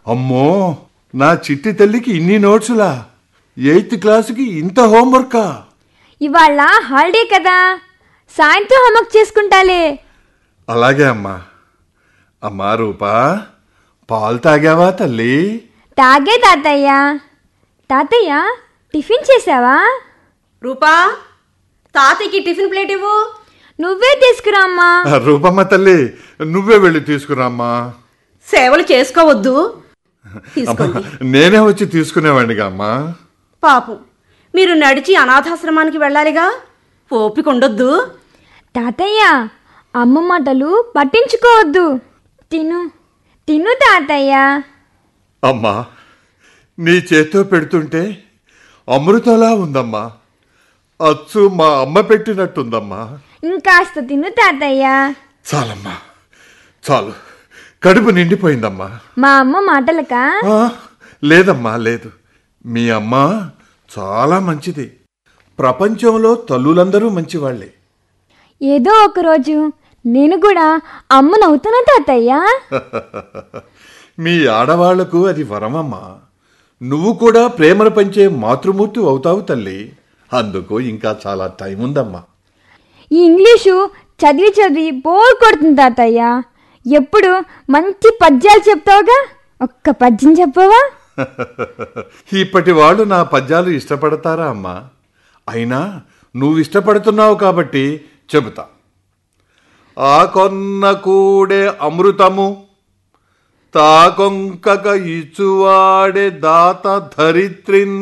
అమ్మో నా చిట్టి తల్లికి ఇన్ని నోట్సులా ఎయిత్ క్లాసుకి ఇంత హోంవర్కా ఇవాళ హాలిడే కదా సాయంత్రం హోంవర్క్ చేసుకుంటాలే అలాగే అమ్మా అమ్మా రూపా పాలు తాగావా తల్లి తాగే తాతయ్య తాతయ్య టిఫిన్ చేసావా రూపా తాతయ్యకి టిఫిన్ ప్లేట్ ఇవ్వు నువ్వే తీసుకురా అమ్మా రూపమ్మ తల్లి నువ్వే వెళ్ళి తీసుకురామ్మా సేవలు చేసుకోవద్దు అమ్మా తీసుకోండి నేనే వచ్చి తీసుకునేవాడిగా అమ్మా పాపం మీరు నడిచి అనాథాశ్రమానికి వెళ్ళాలిగా ఓపిక ఉండొద్దు తాతయ్య అమ్మ మాటలు పట్టించుకోవద్దు తిను తిను తాతయ్య అమ్మా నీ చేత్తో పెడుతుంటే అమృతలా ఉందమ్మా అచ్చు మా అమ్మ పెట్టినట్టుందమ్మా ఇంకాస్త తిను తాతయ్య చాలమ్మా చాలు కడుపు నిండిపోయిందమ్మా మా అమ్మ మాటలకా ఆ, లేదమ్మా లేదు మీ అమ్మ చాలా మంచిది ప్రపంచంలో తల్లులందరూ మంచివాళ్లే ఏదో ఒకరోజు నేను కూడా అమ్మనవుతానా తాతయ్య మీ ఆడవాళ్లకు అది వరమమ్మా నువ్వు కూడా ప్రేమను పంచే మాతృమూర్తి అవుతావు తల్లి అందుకు ఇంకా చాలా టైం ఉందమ్మా ఈ ఇంగ్లీషు చదివి చదివి బోర్ కొడుతుంది తాతయ్య ఎప్పుడు మంచి పద్యాలు చెప్తావుగా ఒక్క పద్యం చెప్పవా ఇప్పటి వాళ్ళు నా పద్యాలు ఇష్టపడతారా అమ్మా అయినా నువ్వు ఇష్టపడుతున్నావు కాబట్టి చెబుతా ఆ కొన్న కూడే అమృతము తాకొంకక ఇచ్చువాడే దాత ధరిత్రిన్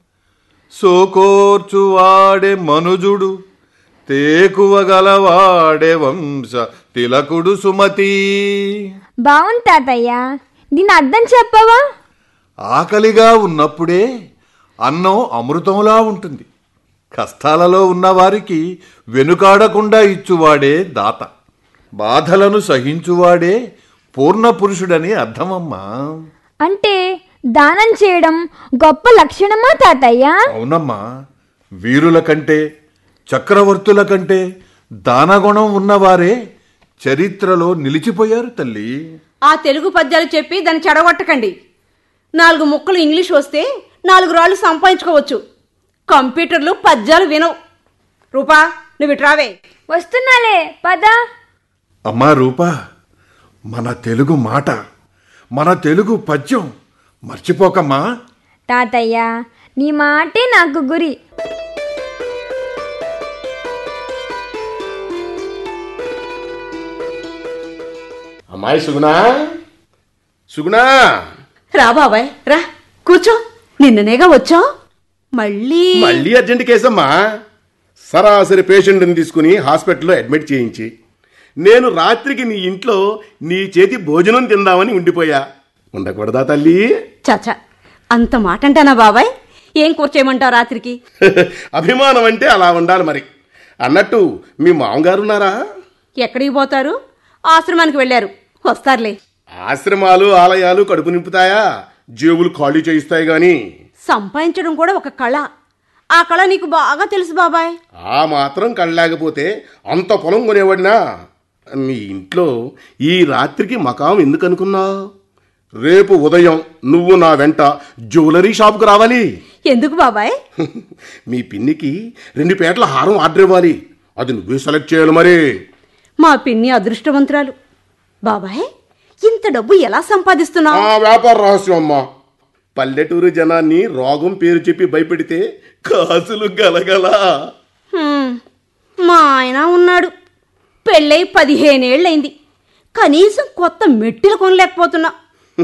సోకోర్చువాడే మనుజుడు తేకువగలవాడే వంశ తిలకుడు సుమతి బాగుంది తాతయ్య దీని అర్థం చెప్పవా ఆకలిగా ఉన్నప్పుడే అన్నం అమృతంలా ఉంటుంది కష్టాలలో ఉన్నవారికి వెనుకాడకుండా ఇచ్చువాడే దాత బాధలను సహించువాడే పూర్ణ పురుషుడని అర్థమమ్మా అంటే దానం చేయడం గొప్ప లక్షణమా తాతయ్య అవునమ్మా వీరుల కంటే చక్రవర్తుల కంటే దానగుణం ఉన్నవారే చరిత్రలో నిలిచిపోయారు తల్లి ఆ తెలుగు పద్యాలు చెప్పి దాన్ని చెడగొట్టకండి నాలుగు ముక్కలు ఇంగ్లీష్ వస్తే నాలుగు రాళ్ళు సంపాదించుకోవచ్చు కంప్యూటర్లు పద్యాలు వినవు రూపా నువ్వు ఇట్రావే వస్తున్నాలే పద అమ్మా రూపా మన తెలుగు మాట మన తెలుగు పద్యం మర్చిపోకమ్మా తాతయ్య నీ మాటే నాకు గురి అమ్మాయి సుగుణా సుగుణా రా బాబాయ్ రా కూర్చో నిన్ననేగా వచ్చావు మళ్ళీ మళ్ళీ అర్జెంట్ కేసమ్మా సరాసరి పేషెంట్ని తీసుకుని హాస్పిటల్లో అడ్మిట్ చేయించి నేను రాత్రికి నీ ఇంట్లో నీ చేతి భోజనం తిందామని ఉండిపోయా ఉండకూడదా తల్లి చచ్చా అంత మాట అంటానా బాబాయ్ ఏం కూర్చేయమంటావు రాత్రికి అభిమానం అంటే అలా ఉండాలి మరి అన్నట్టు మీ మామగారు ఉన్నారా ఎక్కడికి పోతారు ఆశ్రమానికి వెళ్ళారు వస్తారులే ఆశ్రమాలు ఆలయాలు కడుపు నింపుతాయా జేబులు ఖాళీ చేయిస్తాయి గాని సంపాదించడం కూడా ఒక కళ ఆ కళ నీకు బాగా తెలుసు బాబాయ్ ఆ మాత్రం కళ్ళలేకపోతే అంత పొలం కొనేవాడినా మీ ఇంట్లో ఈ రాత్రికి మకాం ఎందుకు అనుకున్నావు రేపు ఉదయం నువ్వు నా వెంట జ్యువెలరీ షాప్కు రావాలి ఎందుకు బాబాయ్ మీ పిన్నికి రెండు పేటల హారం ఆర్డర్ ఇవ్వాలి అది నువ్వే సెలెక్ట్ చేయాలి మరి మా పిన్ని అదృష్టవంతురాలు బాబాయ్ ఇంత డబ్బు ఎలా సంపాదిస్తున్నావు ఆ వ్యాపార రహస్యం అమ్మా పల్లెటూరు జనాన్ని రోగం పేరు చెప్పి భయపెడితే కాసులు గలగల హ్మ్, మా ఆయన ఉన్నాడు పెళ్ళై పదిహేనేళ్ళైంది కనీసం కొత్త మెట్టిలు కొనలేకపోతున్నా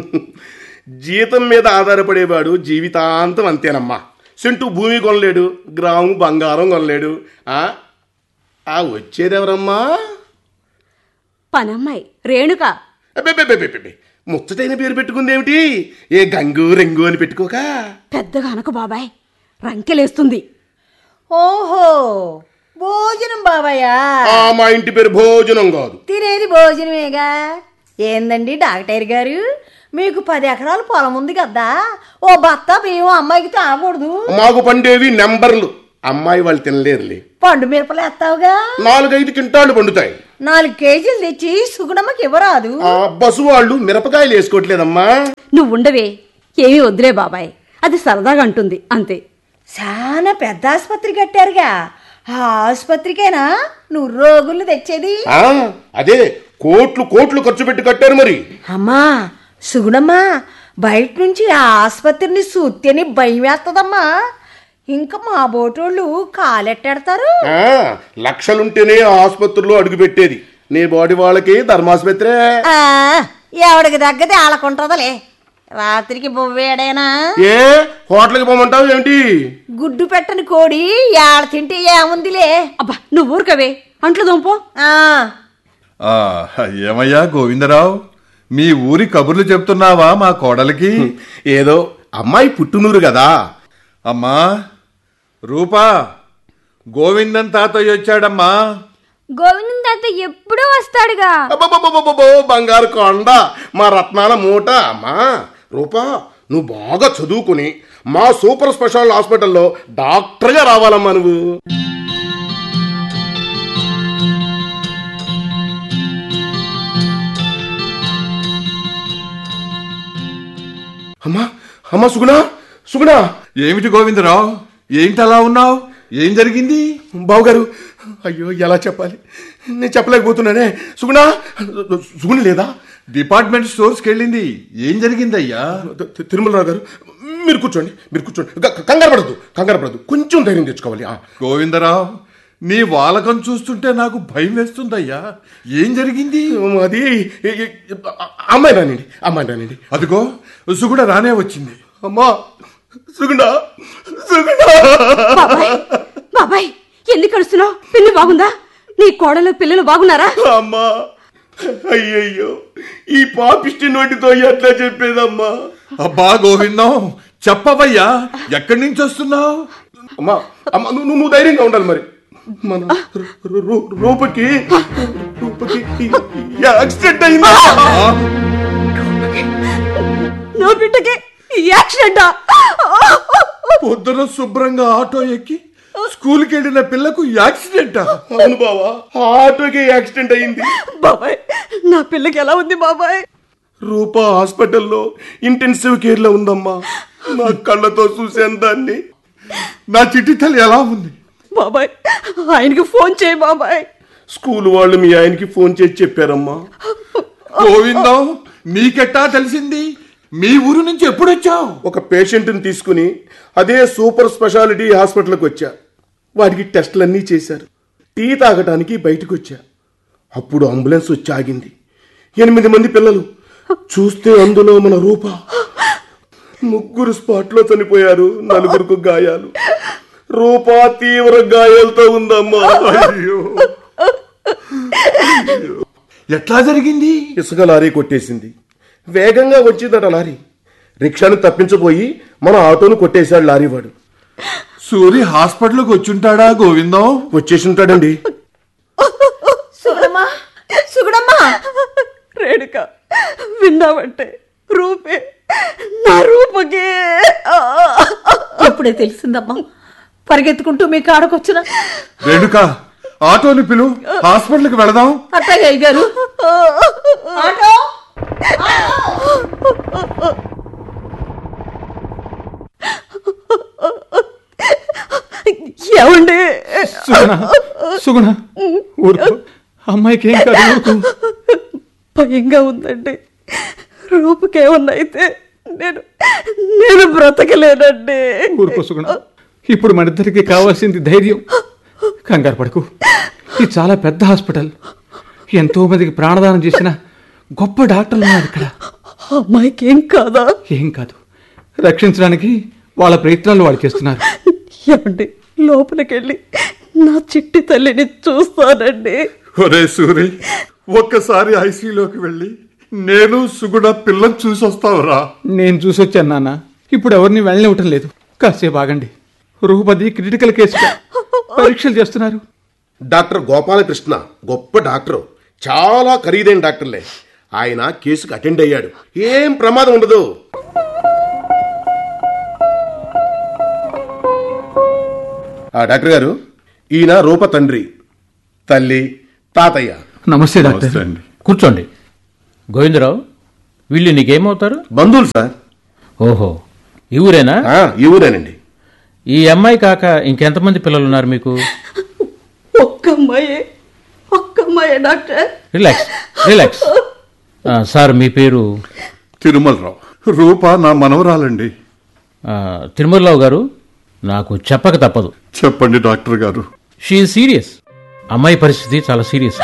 జీతం మీద ఆధారపడేవాడు జీవితాంతం అంతేనమ్మా సెంటు భూమి కొనలేడు గ్రాము బంగారం కొనలేడు ఆ ఆ వచ్చేదెవరమ్మా పనమ్మాయి రేణుక అబ్బెబ్బెబ్బెబ్బెబ్బె. ముచ్చటైన పేరు పెట్టుకుందేమిటి ఏ గంగు రెంగు అని పెట్టుకోక పెద్దగా అనకు బాబాయ్ రంకెలేస్తుంది ఓహో భోజనం బాబాయ్యా ఆ మా ఇంటి పేరు భోజనం కాదు తినేది భోజనమేగా ఏందండి డాక్టర్ గారు మీకు పది ఎకరాల పొలం ఉంది కదా ఓ బత్త బియ్యం అమ్మాయికి తాగకూడదు మాకు పండేవి నెంబర్లు అమ్మాయి వాళ్ళు తినలేరులే పండు మిరపలు వేస్తావుగా నాలుగైదు కింటాళ్ళు పండుతాయి నాలుగు కేజీలు తెచ్చి సుగుణమ్మకి ఇవ్వరాదు ఆ బస్సు వాళ్ళు మిరపకాయలు వేసుకోవట్లేదమ్మా నువ్వు ఉండవే ఏమీ వద్దులే బాబాయ్ అది సరదాగా అంటుంది అంతే చాలా పెద్ద ఆసుపత్రి కట్టారుగా ఆ ఆసుపత్రికేనా నువ్వు రోగులు తెచ్చేది ఆ, అదే కోట్లు కోట్లు ఖర్చు పెట్టి కట్టారు మరి అమ్మా సుగుణమ్మా బయట నుంచి ఆ ఆసుపత్రిని సూత్యని భయం వేస్తదమ్మా ఇంకా మా బోటోళ్ళు కాలెట్టాడతారు ఆ, లక్షలుంటేనే ఆ ఆసుపత్రిలో అడుగు పెట్టేది నీ బాడీ వాళ్ళకి ధర్మాసుపత్రే ఆ, ఎవడికి తగ్గది ఆలకుంటుందలే రాత్రికి బొవ్వేడేనా ఏ హోటల్కి పోమంటావు ఏమిటి గుడ్డు పెట్టని కోడి ఏడ తింటే ఏముందిలే అబ్బా నువ్వు ఊరుకవే అంట్లు దొంపో ఆ ఆ, ఏమయ్యా గోవిందరావు మీ ఊరి కబుర్లు చెప్తున్నావా మా కోడలికి ఏదో అమ్మాయి పుట్టునూరు కదా అమ్మా రూపా గోవిందన్ తాతయ్య వచ్చాడమ్మా గోవిందం తాత ఎప్పుడూ వస్తాడుగా అబ్బబ్బబ్బబ్బబ్బో, బంగారు కొండ మా రత్నాల మూట అమ్మా రూపా నువ్వు బాగా చదువుకుని మా సూపర్ స్పెషల్ హాస్పిటల్లో డాక్టర్గా రావాలమ్మా నువ్వు అమ్మా అమ్మా సుగుణ సుగుణ ఏమిటి గోవిందరావు ఏంటి అలా ఉన్నావు ఏం జరిగింది బావగారు అయ్యో ఎలా చెప్పాలి నేను చెప్పలేకపోతున్నానే సుగుణ సుగుణ లేదా డిపార్ట్మెంట్ స్టోర్స్కి వెళ్ళింది ఏం జరిగిందయ్యా తి- తిరుమలరావు గారు మీరు కూర్చోండి మీరు కూర్చోండి గ- కంగారు పడద్దు కంగారు పడద్దు కొంచెం ధైర్యం తెచ్చుకోవాలి ఆ. గోవిందరావు నీ వాలకం చూస్తుంటే నాకు భయం వేస్తుందయ్యా ఏం జరిగింది అది ఏ- ఏ- ఆ- అమ్మాయి రానండి అమ్మాయి రానండి అదిగో సుగుడ రానే వచ్చింది అమ్మా సుగుణ సుగుణ బాబాయ్ బాబాయ్ ఎందుకు కడుస్తున్నావు పిల్లి బాగుందా నీ కోడలు పిల్లలు బాగున్నారా అమ్మా అయ్యయ్యో ఈ పాపిష్టి నోటితో ఎట్లా చెప్పేదమ్మా అబ్బా గోవిందం చెప్పవయ్యా ఎక్కడి నుంచి వస్తున్నావు అమ్మా అమ్మ నువ్వు నువ్వు ధైర్యంగా ఉండాలి మరి మన రూ- రూ- రూపకి రూపకి యాక్సిడెంట్ అయిందా నా బిడ్డకి యాక్సిడెంటా పొద్దున శుభ్రంగా ఆటో ఎక్కి స్కూల్కి వెళ్ళిన పిల్లకు యాక్సిడెంటా అవును బావా ఆ ఆటోకి యాక్సిడెంట్ అయింది బాబాయ్ నా పిల్లకి ఎలా ఉంది బాబాయ్ రూపా హాస్పిటల్లో ఇంటెన్సివ్ కేర్ లో ఉందమ్మా నా కళ్ళతో చూశాను దాన్ని నా చిట్టి తల్లి ఎలా ఉంది బాబాయ్ ఆయనకి ఫోన్ చేయి బాబాయ్ స్కూల్ వాళ్ళు మీ ఆయనకి ఫోన్ చేసి చెప్పారమ్మా గోవిందం నీకెట్టా తెలిసింది మీ ఊరు నుంచి ఎప్పుడు వచ్చావు ఒక పేషెంట్ని తీసుకుని అదే సూపర్ స్పెషాలిటీ హాస్పిటల్కి వచ్చా వాడికి టెస్టులన్నీ చేశారు టీ తాగటానికి బయటకు వచ్చా అప్పుడు అంబులెన్స్ వచ్చి ఆగింది ఎనిమిది మంది పిల్లలు చూస్తే అందులో మన రూప ముగ్గురు స్పాట్లో చనిపోయారు నలుగురికి గాయాలు రూపా తీవ్ర గాయాలతో ఉందమ్మా అయ్యో ఎట్లా జరిగింది ఇసుక లారీ కొట్టేసింది వేగంగా వచ్చిందట లారీ రిక్షాను తప్పించబోయి మన ఆటోను కొట్టేశాడు లారీ వాడు సూరి హాస్పిటల్కి వచ్చుంటాడా గోవిందం వచ్చేసి ఉంటాడండి సుగుణమ్మా సుగుణమ్మా రేణుక విన్నావంటే రూపే నా రూపకే ఇప్పుడే తెలిసిందమ్మా పరిగెత్తుకుంటూ మీ కాడకొచ్చిన రేణుక ఆటోని పిలు హాస్పిటల్కి వెళదాం అట్టయ్య గారు ఆటో ఏమండి సుగుణ సుగుణ ఊరుకో అమ్మాయికి ఏం కాదు ఊరుకో భయంగా ఉందండి రూపకేమన్నా అయితే నేను నేను బ్రతకలేనండి ఊరుకో సుగుణ ఇప్పుడు మన ఇద్దరికి కావాల్సింది ధైర్యం కంగారు పడకు ఇది చాలా పెద్ద హాస్పిటల్ ఎంతో మందికి ప్రాణదానం చేసిన గొప్ప డాక్టర్లు ఉన్నారు ఇక్కడ అమ్మాయికి ఏం కాదా ఏం కాదు రక్షించడానికి వాళ్ళ ప్రయత్నాలు వాళ్ళు చేస్తున్నారు ఏమండి లోపలికెళ్ళి నా చిట్టి తల్లిని చూస్తానండి ఒరే సూరి ఒక్కసారి ఐసీలోకి వెళ్ళి నేను సుగుణ పిల్లని చూసి వస్తావురా నేను చూసొచ్చాను నాన్న ఇప్పుడు ఎవరిని వెళ్ళనివ్వటం లేదు కాసేపు ఆగండి రూపది క్రిటికల్ కేసు పరీక్షలు చేస్తున్నారు డాక్టర్ గోపాలకృష్ణ గొప్ప డాక్టర్ చాలా ఖరీదైన డాక్టర్లే ఆయన కేసుకు అటెండ్ అయ్యాడు ఏం ప్రమాదం ఉండదు ఆ డాక్టర్ గారు ఈయన రూప తండ్రి తల్లి తాతయ్య నమస్తే డాక్టర్ నమస్తే అండి కూర్చోండి గోవిందరావు వీళ్ళు నీకేమవుతారు బంధువులు సార్ ఓహో ఈ ఊరేనా ఆ, ఈ ఊరేనండి ఈ అమ్మాయి కాక ఇంకెంతమంది పిల్లలు ఉన్నారు మీకు ఒక్క అమ్మాయే ఒక్క అమ్మాయే డాక్టర్ రిలాక్స్ రిలాక్స్ ఆ, సార్ మీ పేరు తిరుమలరావు రూప నా మనవరాలండి ఆ, తిరుమలరావు గారు నాకు చెప్పక తప్పదు చెప్పండి డాక్టర్ గారు షీ సీరియస్ అమ్మాయి పరిస్థితి చాలా సీరియస్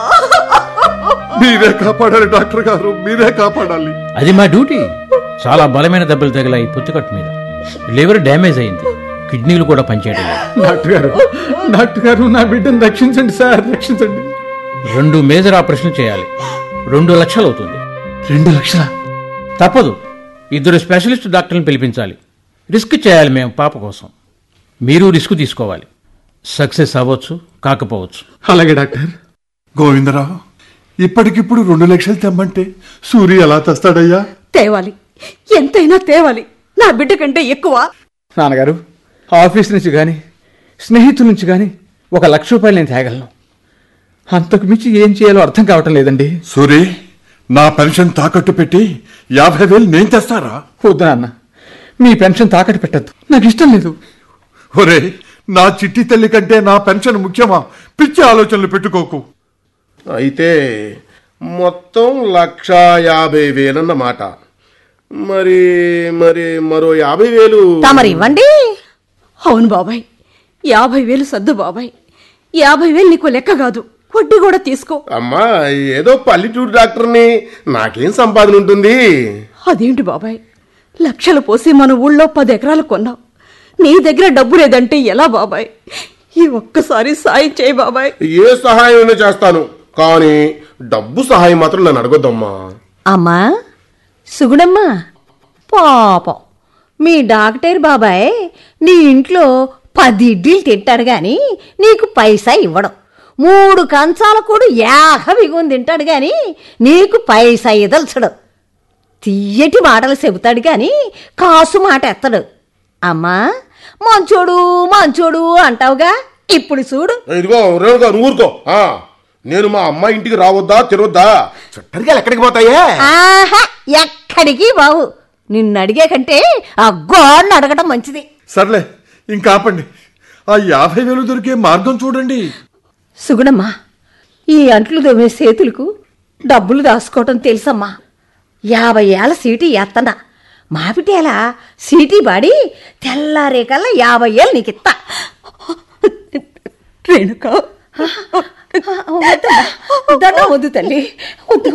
మీరే కాపాడాలి డాక్టర్ గారు మీరే కాపాడాలి అది మా డ్యూటీ చాలా బలమైన దెబ్బలు తగిలాయి పుత్తుకట్టు మీద లివర్ డ్యామేజ్ అయింది కిడ్నీలు కూడా పనిచేయడం లేదు డాక్టర్ గారు డాక్టర్ గారు నా బిడ్డను రక్షించండి సార్ రక్షించండి రెండు మేజర్ ఆపరేషన్ చేయాలి రెండు లక్షలు అవుతుంది రెండు లక్షల తప్పదు ఇద్దరు స్పెషలిస్ట్ డాక్టర్ని పిలిపించాలి రిస్క్ చేయాలి మేము పాప కోసం మీరు రిస్క్ తీసుకోవాలి సక్సెస్ అవ్వచ్చు కాకపోవచ్చు అలాగే డాక్టర్ గోవిందరావు ఇప్పటికిప్పుడు రెండు లక్షలు తెమ్మంటే సూర్య ఎలా తెస్తాడయ్యా తేవాలి ఎంతైనా తేవాలి నా బిడ్డ కంటే ఎక్కువ నాన్నగారు ఆఫీస్ నుంచి కానీ స్నేహితుల నుంచి కానీ ఒక లక్ష రూపాయలు నేను తేగలను అంతకు మించి ఏం చేయాలో అర్థం కావటం లేదండి సూరి నా పెన్షన్ తాకట్టు పెట్టి యాభై వేలు నేను తెస్తారా వద్దు నాన్న మీ పెన్షన్ తాకట్టు పెట్టద్దు నాకు ఇష్టం లేదు ఒరే నా చిట్టి తల్లి కంటే నా పెన్షన్ ముఖ్యమా పిచ్చి ఆలోచనలు పెట్టుకోకు అయితే మొత్తం లక్ష యాభై వేలన్నమాట మరి మరి మరో యాభై వేలు తమరు ఇవ్వండి అవును బాబాయ్ యాభై వేలు సర్దు బాబాయ్ యాభై వేలు నీకు లెక్క కాదు వడ్డీ కూడా తీసుకో అమ్మా ఏదో పల్లెటూరు డాక్టర్ని నాకేం సంపాదన ఉంటుంది అదేంటి బాబాయ్ లక్షలు పోసి మన ఊళ్ళో పది ఎకరాలు కొన్నావు నీ దగ్గర డబ్బు లేదంటే ఎలా బాబాయ్ ఈ ఒక్కసారి సాయం చేయి బాబాయ్ ఏ సహాయం చేస్తాను కానీ డబ్బు సహాయం మాత్రం నన్ను అడగొద్దమ్మా అమ్మా సుగుణమ్మా పాపం మీ డాక్టర్ బాబాయ్ నీ ఇంట్లో పది ఇడ్లీలు తింటాడు గాని నీకు పైసా ఇవ్వడం మూడు కంచాల కూడా యాహ బిగుని తింటాడు గాని నీకు పైసా ఇదల్చడు తీయటి మాటలు చెబుతాడు గాని కాసు మాట ఎత్తడు అమ్మా మంచోడు మంచోడు అంటావుగా ఇప్పుడు చూడు ఇదిగో రేణుగా నువ్వు ఊరుకో ఆ, నేను మా అమ్మాయి ఇంటికి రావద్దా తిరగొద్దా చుట్టరికాయలు ఎక్కడికి పోతాయే ఆహా ఎక్కడికి బావు నిన్ను అడిగే కంటే ఆ గోడను అడగడం మంచిది సర్లే ఇంకా ఆపండి ఆ యాభై వేలు దొరికే మార్గం చూడండి సుగుణమ్మా ఈ అంట్లు దొమ్మే చేతులకు డబ్బులు దాచుకోవటం తెలుసమ్మా యాభై ఏళ్ళ సీటీ ఎత్తనా మాపిటేల సీటీ బాడి తెల్లారే కల్లా యాభై ఏళ్ళు నీకు ఇత్తా రేణుక వద్దమ్మా. దండం వద్దు తల్లి వద్దు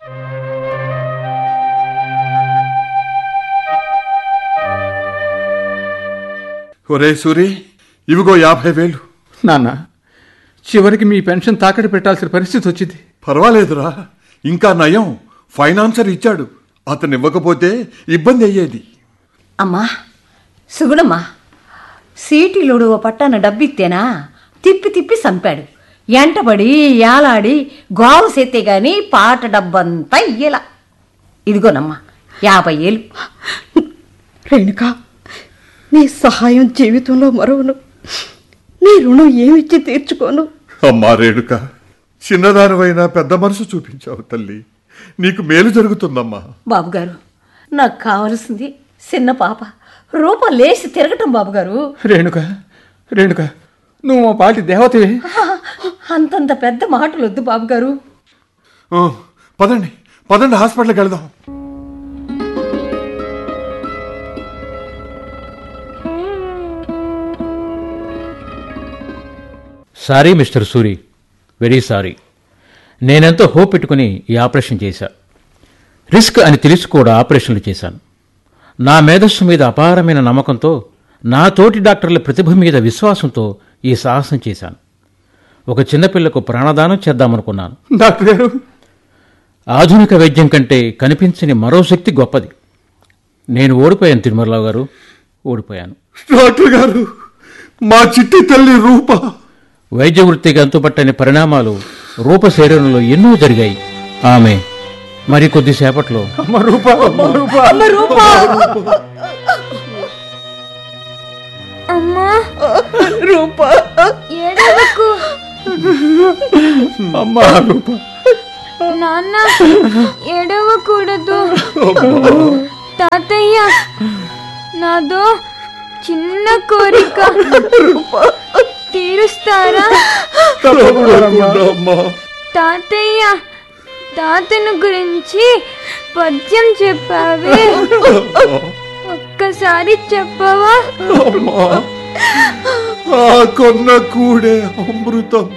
ఒరే సూరి ఇవిగో యాభై వేలు నాన్న చివరికి మీ పెన్షన్ తాకట్టు పెట్టాల్సిన పరిస్థితి వచ్చింది పర్వాలేదురా ఇంకా నయం ఫైనాన్సర్ ఇచ్చాడు అతను ఇవ్వకపోతే ఇబ్బంది అయ్యేది అమ్మా సుగుణమ్మా సీటీలోడు ఓ పట్టాన డబ్బిత్తేనా తిప్పి తిప్పి చంపాడు ఎంటబడి యాలాడి గోల సెత్తే గాని పాట డబ్బంతా ఇయ్యలా ఇదిగోనమ్మా యాభై ఏళ్ళు రేణుక నీ సహాయం జీవితంలో మరవను నీ రుణం ఏమిచ్చి తీర్చుకోను అమ్మా రేణుక చిన్నదానివైనా పెద్ద మనసు చూపించావు తల్లి నీకు మేలు జరుగుతుందమ్మా బాబుగారు నాకు కావలసింది చిన్న పాప రూపం లేచి తిరగటం బాబుగారు రేణుక రేణుక నువ్వు మా పాటి దేవతవే అంతంత పెద్ద మాటలు వద్దు బాబుగారు ఓ, పదండి పదండి హాస్పిటల్కి వెళదాం sorry mister Suri very sorry నేనెంతో హోప్ పెట్టుకుని ఈ ఆపరేషన్ చేశా రిస్క్ అని తెలిసి కూడా ఆపరేషన్లు చేశాను నా మేధస్సు మీద అపారమైన నమ్మకంతో నా తోటి డాక్టర్ల ప్రతిభ మీద విశ్వాసంతో ఈ సాహసం చేశాను ఒక చిన్నపిల్లకు ప్రాణదానం చేద్దామనుకున్నాను డాక్టర్ గారు ఆధునిక వైద్యం కంటే కనిపించని మరో శక్తి గొప్పది నేను ఓడిపోయాను తిరుమలరావు గారు ఓడిపోయాను డాక్టర్ గారు మా చిట్టి తల్లి రూప వైద్య వృత్తికి అంతుపట్టని పరిణామాలు రూప శరీరంలో ఎన్నో జరిగాయి ఆమె మరి కొద్దిసేపట్లో అమ్మ రూపా అమ్మ రూపా అమ్మా రూపా ఏడవకు అమ్మా రూప నాన్న ఏడవకూడదు తాతయ్య నాదో చిన్న కోరిక తీరుస్తారా తప్పకుండా అమ్మా తాతయ్య తాతను గురించి పద్యం చెప్పావే ఒక్కసారి చెప్పవా అమ్మా ఆ కొన్న కూడే అమృతం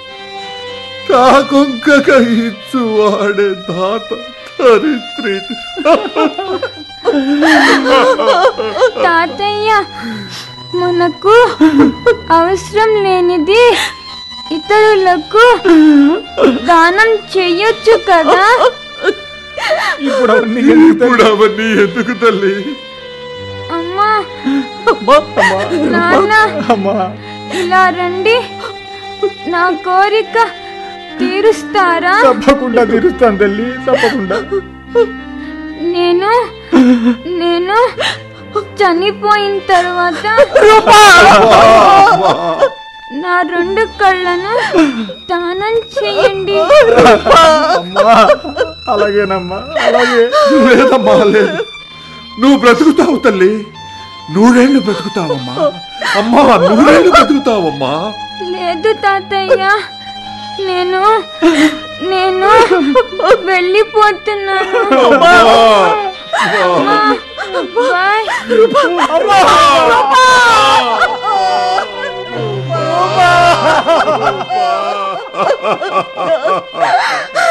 కాకొంకక ఇచ్చువాడే దాత ధరిత్రి తాతయ్య మనకు అవసరం లేనిది ఇతరులకు దానం చెయ్యొచ్చు కదా ఇప్పుడు అవన్నీ ఎందుకు ఇప్పుడు అవన్నీ ఎందుకు తల్లి అమ్మా నాన్న అమ్మా ఇలా రండి నా కోరిక తీరుస్తారా తప్పకుండా తీరుస్తాను తల్లి తప్పకుండా నేను నేను చనిపోయిన తర్వాత నా రెండు కళ్ళను దానం చేయండి అమ్మా అలాగేనమ్మా అలాగే లేదమ్మా లేదు నువ్వు బ్రతుకుతావు తల్లి నూరేళ్లు బ్రతుకుతావమ్మా అమ్మా నూరేళ్లు బ్రతుకుతావమ్మా లేదు తాతయ్య నేను నేను వెళ్ళిపోతున్నాను అమ్మా, బాయ్